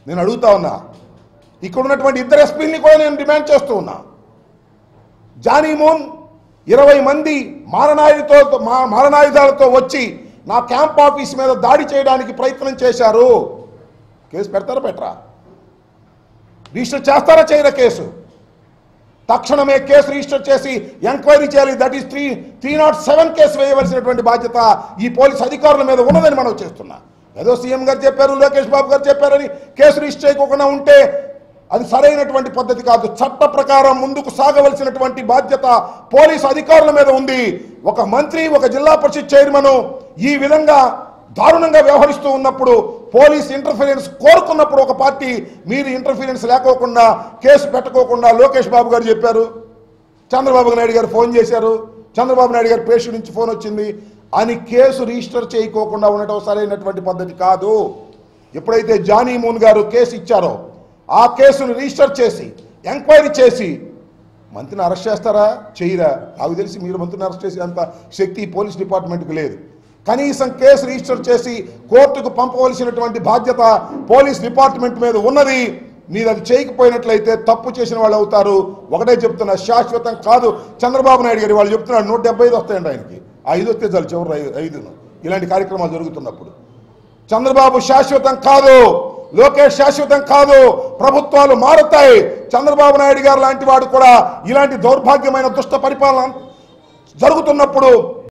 నేను అడుగుతా ఉన్నా ఇక్కడ ఉన్నటువంటి ఇద్దరు ఎస్పీని కూడా నేను డిమాండ్ చేస్తూ ఉన్నా జానీ మోన్ ఇరవై మంది మారణాయుధతో మా- మారణాయుధాలతో వచ్చి నా క్యాంప్ ఆఫీస్ మీద దాడి చేయడానికి ప్రయత్నం చేశారు కేసు పెడతారా పెట్టరా రిజిస్టర్ చేస్తారా చేయరా కేసు తక్షణమే కేసు రిజిస్టర్ చేసి ఎంక్వైరీ చేయాలి that is three three not seven case వేయవలసినటువంటి బాధ్యత ఈ పోలీస్ అధికారుల మీద ఉన్నదని మనం చేస్తున్నా ఏదో సీఎం గారు చెప్పారు లోకేష్ బాబు గారు చెప్పారని కేసు రిజిస్టర్ చేయకుండా ఉంటే అది సరైనటువంటి పద్ధతి కాదు చట్ట ప్రకారం ముందుకు సాగవలసినటువంటి బాధ్యత పోలీస్ అధికారుల మీద ఉంది ఒక మంత్రి ఒక జిల్లా పరిషత్ చైర్మన్ ఈ విధంగా దారుణంగా వ్యవహరిస్తూ ఉన్నప్పుడు పోలీస్ ఇంటర్ఫీరెన్స్ కోరుకున్నప్పుడు ఒక పార్టీ మీరు ఇంటర్ఫీరెన్స్ లేకోకుండా కేసు పెట్టకోకుండా లోకేష్ బాబు గారు చెప్పారు చంద్రబాబు నాయుడు గారు ఫోన్ చేశారు చంద్రబాబు నాయుడు గారు పేషెంట్ నుంచి ఫోన్ వచ్చింది అని కేసు రిజిస్టర్ చేయకోకుండా ఉండటం సరైనటువంటి పద్ధతి కాదు ఎప్పుడైతే జానీ మూన్ గారు కేసు ఇచ్చారో ఆ కేసును రిజిస్టర్ చేసి ఎంక్వైరీ చేసి మంత్రిని అరెస్ట్ చేస్తారా చేయరా నాకు తెలిసి మీరు మంత్రిని అరెస్ట్ చేసే అంత శక్తి ఈ పోలీస్ డిపార్ట్మెంట్కి లేదు కనీసం కేసు రిజిస్టర్ చేసి కోర్టుకు పంపవలసినటువంటి బాధ్యత పోలీస్ డిపార్ట్మెంట్ మీద ఉన్నది మీరు అది చేయకపోయినట్లయితే తప్పు చేసిన వాళ్ళు అవుతారు ఒకటే చెప్తున్నా శాశ్వతం కాదు చంద్రబాబు నాయుడు గారు వాళ్ళు చెప్తున్నాడు నూట డెబ్బై ఐదు వస్తాయండి ఆయనకి ఆ ఐదు వస్తే చాలు చివరి ఐ- ఐదును ఇలాంటి కార్యక్రమాలు జరుగుతున్నప్పుడు చంద్రబాబు శాశ్వతం కాదు లోకేష్ శాశ్వతం కాదు ప్రభుత్వాలు మారుతాయి చంద్రబాబు నాయుడు గారు లాంటి వాడు కూడా ఇలాంటి దౌర్భాగ్యమైన దుష్ట పరిపాలన జరుగుతున్నప్పుడు